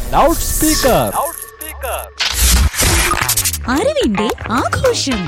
Loud speaker അറിവിന്റെ ആഘോഷം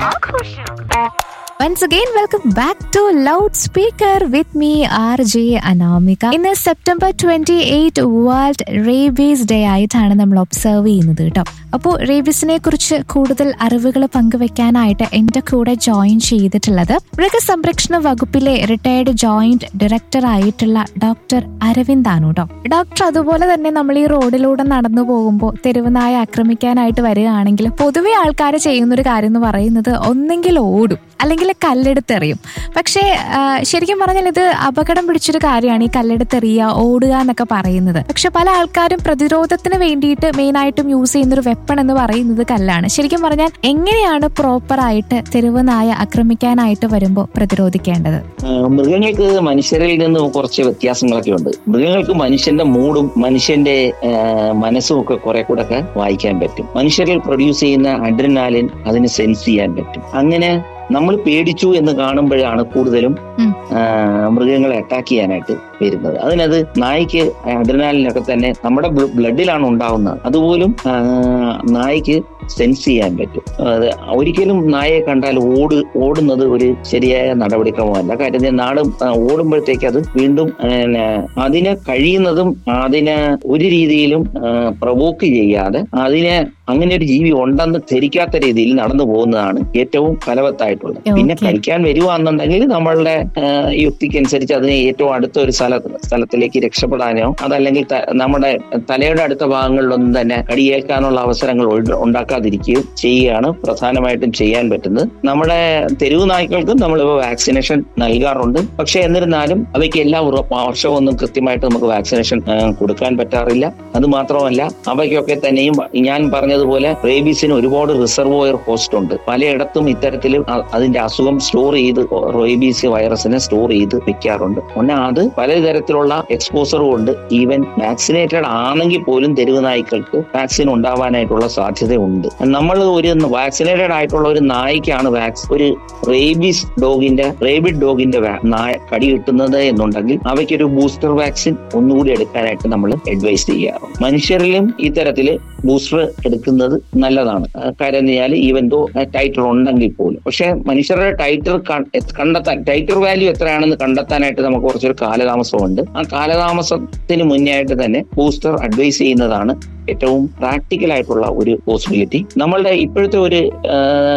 once again welcome back to loud speaker with me R J Anamika ഇന്ന് September twenty eight world rabies day ആയിട്ടാണ് നമ്മൾ observe ചെയ്യുന്നത് കേട്ടോ അപ്പോൾ റേബീസിനെ കുറിച്ച് കൂടുതൽ അറിവുകൾ പങ്കുവെക്കാനായിട്ട് എന്റെ കൂടെ ജോയിൻ ചെയ്തിട്ടുള്ളത് മൃഗസംരക്ഷണ വകുപ്പിലെ റിട്ടയർഡ് ജോയിന്റ് ഡയറക്ടർ ആയിട്ടുള്ള ഡോക്ടർ അരവിന്ദ് ആണ് കേട്ടോ ഡോക്ടർ അതുപോലെ തന്നെ നമ്മൾ ഈ റോഡിലൂടെ നടന്നു പോകുമ്പോൾ തെരുവുനായ ആക്രമിക്കാനായിട്ട് വരികയാണെങ്കിൽ പൊതുവെ ആൾക്കാർ ചെയ്യുന്നൊരു കാര്യം എന്ന് പറയുന്നത് ഒന്നെങ്കിൽ ഓടും അല്ലെങ്കിൽ കല്ലെടുത്തെറിയും പക്ഷേ ആ, ശരിക്കും പറഞ്ഞാൽ ഇത് അപകടം പിടിച്ചൊരു കാര്യമാണ് ഈ കല്ലെടുത്തെറിയുക ഓടുക എന്നൊക്കെ പറയുന്നത് പക്ഷെ പല ആൾക്കാരും പ്രതിരോധത്തിന് വേണ്ടിയിട്ട് മെയിനായിട്ടും യൂസ് ചെയ്യുന്ന ഒരു വെപ്പൺ എന്ന് പറയുന്നത് കല്ലാണ് ശരിക്കും പറഞ്ഞാൽ എങ്ങനെയാണ് പ്രോപ്പർ ആയിട്ട് തെരുവ് നായ ആക്രമിക്കാനായിട്ട് വരുമ്പോൾ പ്രതിരോധിക്കേണ്ടത് ആ, മൃഗങ്ങൾക്ക് മനുഷ്യരിൽ നിന്ന് കുറച്ച് വ്യത്യാസങ്ങളൊക്കെ ഉണ്ട് മൃഗങ്ങൾക്ക് മനുഷ്യന്റെ മൂഡും മനുഷ്യന്റെ ആ, മനസ്സും ഒക്കെ കുറെ കൂടെ ഒക്കെ വായിക്കാൻ പറ്റും മനുഷ്യരിൽ പ്രൊഡ്യൂസ് ചെയ്യുന്ന അഡ്രിനാലിൻ അതിന് സെൻസ് ചെയ്യാൻ പറ്റും അങ്ങനെ നമ്മൾ പേടിച്ചു എന്ന് കാണുമ്പോഴാണ് കൂടുതലും ഉം. ആ, മൃഗങ്ങളെ അറ്റാക്ക് ചെയ്യാനായിട്ട് വരുന്നത് അതിനത് നായ്ക്ക് അഡ്രിനാലിനൊക്കെ തന്നെ നമ്മുടെ ബ്ലഡിലാണ് ഉണ്ടാവുന്നത് അതുപോലും ആ, നായ്ക്ക് സെൻസ് ചെയ്യാൻ പറ്റും അത് ഒരിക്കലും നായയെ കണ്ടാൽ ഓട് ഓടുന്നത് ഒരു ശരിയായ നടപടിക്രമമല്ല കാര്യം നാട് ഓടുമ്പോഴത്തേക്ക് അത് വീണ്ടും പിന്നെ അതിന് കഴിയുന്നതും അതിനെ ഒരു രീതിയിലും പ്രവോക്ക് ചെയ്യാതെ അതിനെ അങ്ങനെ ഒരു ജീവി ഉണ്ടെന്ന് ധരിക്കാത്ത രീതിയിൽ നടന്നു പോകുന്നതാണ് ഏറ്റവും ഫലവത്തായിട്ടുള്ളത് പിന്നെ Okay. കഴിക്കാൻ വരുവാന്നുണ്ടെങ്കിൽ നമ്മളുടെ ആ, യുക്തിക്കനുസരിച്ച് അതിനെ ഏറ്റവും അടുത്ത ഒരു സ്ഥല സ്ഥലത്തിലേക്ക് രക്ഷപ്പെടാനോ അതല്ലെങ്കിൽ ത- നമ്മുടെ തലയുടെ അടുത്ത ഭാഗങ്ങളിലൊന്നും തന്നെ കടിയേൽക്കാനുള്ള അവസരങ്ങൾ ഒഴി- ഉണ്ടാക്കാതിരിക്കുകയും ചെയ്യുകയാണ് പ്രധാനമായിട്ടും ചെയ്യാൻ പറ്റുന്നത് നമ്മുടെ തെരുവ് നായ്ക്കൾക്കും നമ്മളിപ്പോൾ വാക്സിനേഷൻ നൽകാറുണ്ട് പക്ഷെ എന്നിരുന്നാലും അവയ്ക്ക് എല്ലാ ഉറ- വർഷവും ഒന്നും കൃത്യമായിട്ട് നമുക്ക് വാക്സിനേഷൻ ആ, കൊടുക്കാൻ പറ്റാറില്ല അത് മാത്രമല്ല അവയ്ക്കൊക്കെ തന്നെയും ഞാൻ പറഞ്ഞതുപോലെ റേബീസിന് ഒരുപാട് റിസർവോയർ ഹോസ്റ്റ് ഉണ്ട് പലയിടത്തും ഇത്തരത്തിൽ അ- അതിന്റെ അസുഖം സ്റ്റോർ ചെയ്ത് റേബീസ് വൈറസിനെ സ്റ്റോർ ചെയ്ത് വെക്കാറുണ്ട് ഒന്ന് അത് പലതരത്തിലുള്ള എക്സ്പോസറും ഉണ്ട് ഈവൻ വാക്സിനേറ്റഡ് ആണെങ്കിൽ പോലും തെരുവ് നായ്ക്കൾക്ക് വാക്സിൻ ഉണ്ടാവാനായിട്ടുള്ള സാധ്യതയുണ്ട് നമ്മൾ ഒരു വാക്സിനേറ്റഡ് ആയിട്ടുള്ള ഒരു നായ്ക്കാണ് വാക്സ് ഒരു റേബീസ് ഡോഗിന്റെ റേബിഡ് ഡോഗിന്റെ വാ- നായ കടി കിട്ടുന്നത് എന്നുണ്ടെങ്കിൽ അവയ്ക്കൊരു ബൂസ്റ്റർ വാക്സിൻ ഒന്നുകൂടി എടുക്കാനായിട്ട് നമ്മൾ അഡ്വൈസ് ചെയ്യാറുണ്ട് മനുഷ്യരിലും ഇത്തരത്തില് ബൂസ്റ്റർ എടുക്കുന്നത് നല്ലതാണ് ആ, കാര്യം എന്ന് കഴിഞ്ഞാൽ ഈവൻ ദോ ടൈറ്റർ ഉണ്ടെങ്കിൽ പോലും പക്ഷെ മനുഷ്യരുടെ ടൈറ്റർ കണ്ടെത്താൻ ടൈറ്റർ വാല്യൂ എത്രയാണെന്ന് കണ്ടെത്താനായിട്ട് നമുക്ക് കുറച്ചൊരു കാലതാമസമുണ്ട് ആ കാലതാമസത്തിന് മുന്നേ ആയിട്ട് തന്നെ ബൂസ്റ്റർ അഡ്വൈസ് ചെയ്യുന്നതാണ് ഏറ്റവും പ്രാക്ടിക്കൽ ആയിട്ടുള്ള ഒരു പോസിബിലിറ്റി നമ്മളുടെ ഇപ്പോഴത്തെ ഒരു ആ,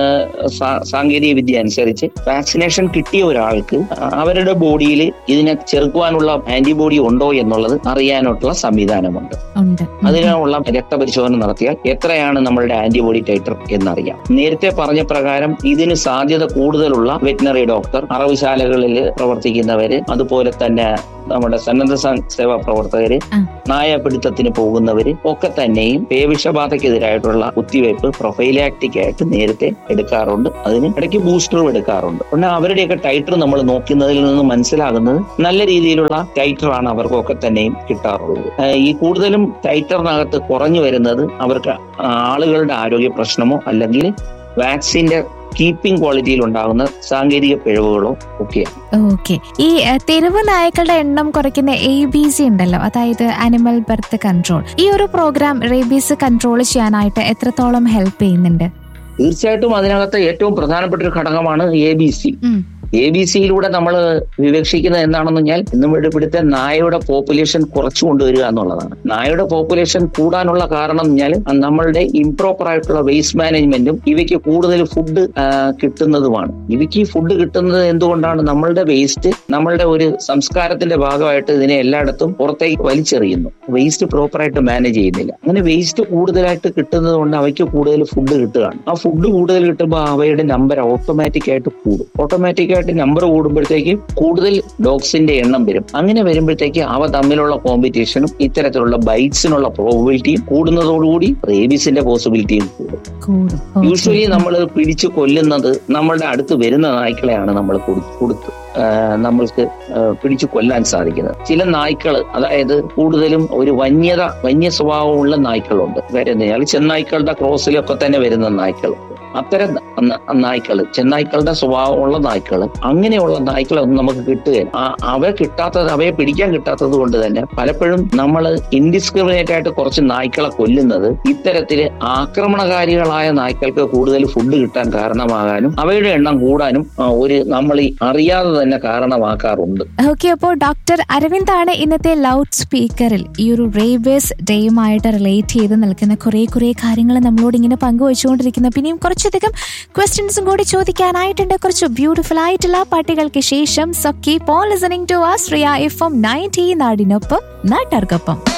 സാ- സാങ്കേതിക വിദ്യ അനുസരിച്ച് വാക്സിനേഷൻ കിട്ടിയ ഒരാൾക്ക് അവരുടെ ബോഡിയിൽ ഇതിനെ ചെറുക്കുവാനുള്ള ആന്റിബോഡി ഉണ്ടോ എന്നുള്ളത് അറിയാനായിട്ടുള്ള സംവിധാനമുണ്ട് ഉണ്ട് ഉം. അതിനുള്ള രക്തപരിശോധന നടത്തിയാൽ എത്രയാണ് നമ്മളുടെ ആന്റിബോഡി ടൈറ്റർ എന്നറിയാം നേരത്തെ പറഞ്ഞ പ്രകാരം ഇതിന് സാധ്യത കൂടുതലുള്ള വെറ്റിനറി ഡോക്ടർ അറവുശാലകളിൽ പ്രവർത്തിക്കുന്നവര് അതുപോലെ തന്നെ നമ്മുടെ സന്നദ്ധ സ- സേവാ പ്രവർത്തകര് ആ. നായപിടുത്തത്തിന് പോകുന്നവര് ഒക്കെ തന്നെയും പേവിഷബാധക്കെതിരായിട്ടുള്ള കുത്തിവയ്പ് പ്രൊഫൈലാക്ടിക് ആയിട്ട് നേരത്തെ എടുക്കാറുണ്ട് അതിന് ഇടയ്ക്ക് ബൂസ്റ്ററും എടുക്കാറുണ്ട് പിന്നെ അവരുടെയൊക്കെ ടൈറ്റർ നമ്മൾ നോക്കുന്നതിൽ നിന്ന് മനസ്സിലാകുന്നത് നല്ല രീതിയിലുള്ള ടൈറ്ററാണ് അവർക്കൊക്കെ തന്നെയും കിട്ടാറുള്ളത് ഏഹ് ഈ കൂടുതലും ടൈറ്ററിനകത്ത് കുറഞ്ഞു വരുന്നത് അവർക്ക് ആളുകളുടെ ആരോഗ്യ പ്രശ്നമോ അല്ലെങ്കിൽ വാക്സിന്റെ കീപ്പിംഗ് ക്വാളിറ്റിയിൽ ഉണ്ടാകുന്ന സാങ്കേതിക പിഴവുകളോ ഒക്കെയാണ് ഓക്കെ ഈ അഹ്, തെരുവ് നായ്ക്കളുടെ എണ്ണം കുറയ്ക്കുന്ന എ ബി സി ഉണ്ടല്ലോ അതായത് അനിമൽ ബർത്ത് കൺട്രോൾ ഈ ഒരു പ്രോഗ്രാം റേബീസ് കൺട്രോൾ ചെയ്യാനായിട്ട് എത്രത്തോളം ഹെൽപ്പ് ചെയ്യുന്നുണ്ട് തീർച്ചയായിട്ടും അതിനകത്ത് ഏറ്റവും പ്രധാനപ്പെട്ട ഒരു ഘടകമാണ് എ ബി സി ഉം. എ ബി സിയിലൂടെ നമ്മൾ വിവക്ഷിക്കുന്നത് എന്താണെന്ന് പറഞ്ഞാൽ നമ്മുടെ ഇവിടുത്തെ നായയുടെ പോപ്പുലേഷൻ കുറച്ചു കൊണ്ടുവരിക എന്നുള്ളതാണ് നായയുടെ പോപ്പുലേഷൻ കൂടാനുള്ള കാരണം എന്ന് പറഞ്ഞാൽ നമ്മളുടെ ഇംപ്രോപ്പർ ആയിട്ടുള്ള വേസ്റ്റ് മാനേജ്മെന്റും ഇവയ്ക്ക് കൂടുതൽ ഫുഡ് കിട്ടുന്നതുമാണ് ഇവയ്ക്ക് ഈ ഫുഡ് കിട്ടുന്നത് എന്തുകൊണ്ടാണ് നമ്മളുടെ വേസ്റ്റ് നമ്മളുടെ ഒരു സംസ്കാരത്തിന്റെ ഭാഗമായിട്ട് ഇതിനെ എല്ലായിടത്തും പുറത്തേക്ക് വലിച്ചെറിയുന്നു വേസ്റ്റ് പ്രോപ്പറായിട്ട് മാനേജ് ചെയ്യുന്നില്ല അങ്ങനെ വേസ്റ്റ് കൂടുതലായിട്ട് കിട്ടുന്നത് കൊണ്ട് അവയ്ക്ക് കൂടുതൽ ഫുഡ് കിട്ടുകയാണ് ആ ഫുഡ് കൂടുതൽ കിട്ടുമ്പോൾ അവയുടെ നമ്പർ ഓട്ടോമാറ്റിക് ആയിട്ട് കൂടും ഓട്ടോമാറ്റിക് ആയിട്ട് നമ്പർ കൂടുമ്പോഴത്തേക്ക് കൂടുതൽ ഡോഗ്സിന്റെ എണ്ണം വരും അങ്ങനെ വരുമ്പോഴത്തേക്ക് അവ തമ്മിലുള്ള കോമ്പറ്റീഷനും ഇത്തരത്തിലുള്ള ബൈറ്റ്സിനുള്ള പ്രോബിലിറ്റിയും കൂടുന്നതോടുകൂടി റേബീസിന്റെ പോസിബിലിറ്റിയും കൂടും കൂടും യൂഷ്വലി നമ്മൾ പിടിച്ചു കൊല്ലുന്നത് നമ്മളുടെ അടുത്ത് വരുന്ന നായ്ക്കളെയാണ് നമ്മൾ കൊടുത്ത് നമ്മൾക്ക് ആ, പിടിച്ചു കൊല്ലാൻ സാധിക്കുന്നത് ചില നായ്ക്കൾ അതായത് കൂടുതലും ഒരു വന്യത വന്യ സ്വഭാവമുള്ള നായ്ക്കളുണ്ട് കാര്യം എന്താ വെച്ചാൽ ചെന്നായ്ക്കളുടെ ക്രോസിലൊക്കെ തന്നെ വരുന്ന നായ്ക്കളുണ്ട് അത്തരം ന- നായ്ക്കള് ചെന്നായ്ക്കളുടെ സ്വഭാവമുള്ള നായ്ക്കള് അങ്ങനെയുള്ള നായ്ക്കളൊന്നും നമുക്ക് കിട്ടുകയില്ല ആ- അവ കിട്ടാത്തത് അവയെ പിടിക്കാൻ കിട്ടാത്തത് കൊണ്ട് തന്നെ പലപ്പോഴും നമ്മൾ ഇൻഡിസ്ക്രിമിനേറ്റ് ആയിട്ട് കുറച്ച് നായ്ക്കളെ കൊല്ലുന്നത് ഇത്തരത്തില് ആക്രമണകാരികളായ നായ്ക്കൾക്ക് കൂടുതൽ ഫുഡ് കിട്ടാൻ കാരണമാകാനും അവയുടെ എണ്ണം കൂടാനും ആ, ഒരു നമ്മൾ ഈ അറിയാതെ തന്നെ കാരണമാക്കാറുണ്ട് ഓക്കെ അപ്പോൾ ഡോക്ടർ അരവിന്ദാണ് ഇന്നത്തെ ലൗഡ് സ്പീക്കറിൽ ഈ ഒരു റേബേസ് ഡേയുമായിട്ട് റിലേറ്റ് ചെയ്ത് നിൽക്കുന്ന കുറെ കുറെ കാര്യങ്ങൾ നമ്മളോട് ഇങ്ങനെ പങ്കുവച്ചുകൊണ്ടിരിക്കുന്നത് പിന്നെയും കുറച്ചധികം ക്വസ്റ്റ്യൻസും കൂടി ചോദിക്കാനായിട്ടുണ്ട് കുറച്ച് ബ്യൂട്ടിഫുൾ ആയിട്ടുള്ള പാട്ടുകൾക്ക് ശേഷം so keep on listening to ആ ശ്രിയ എഫ് എം നയൻറ്റി നാടിനൊപ്പം നാട്ടാർക്കൊപ്പം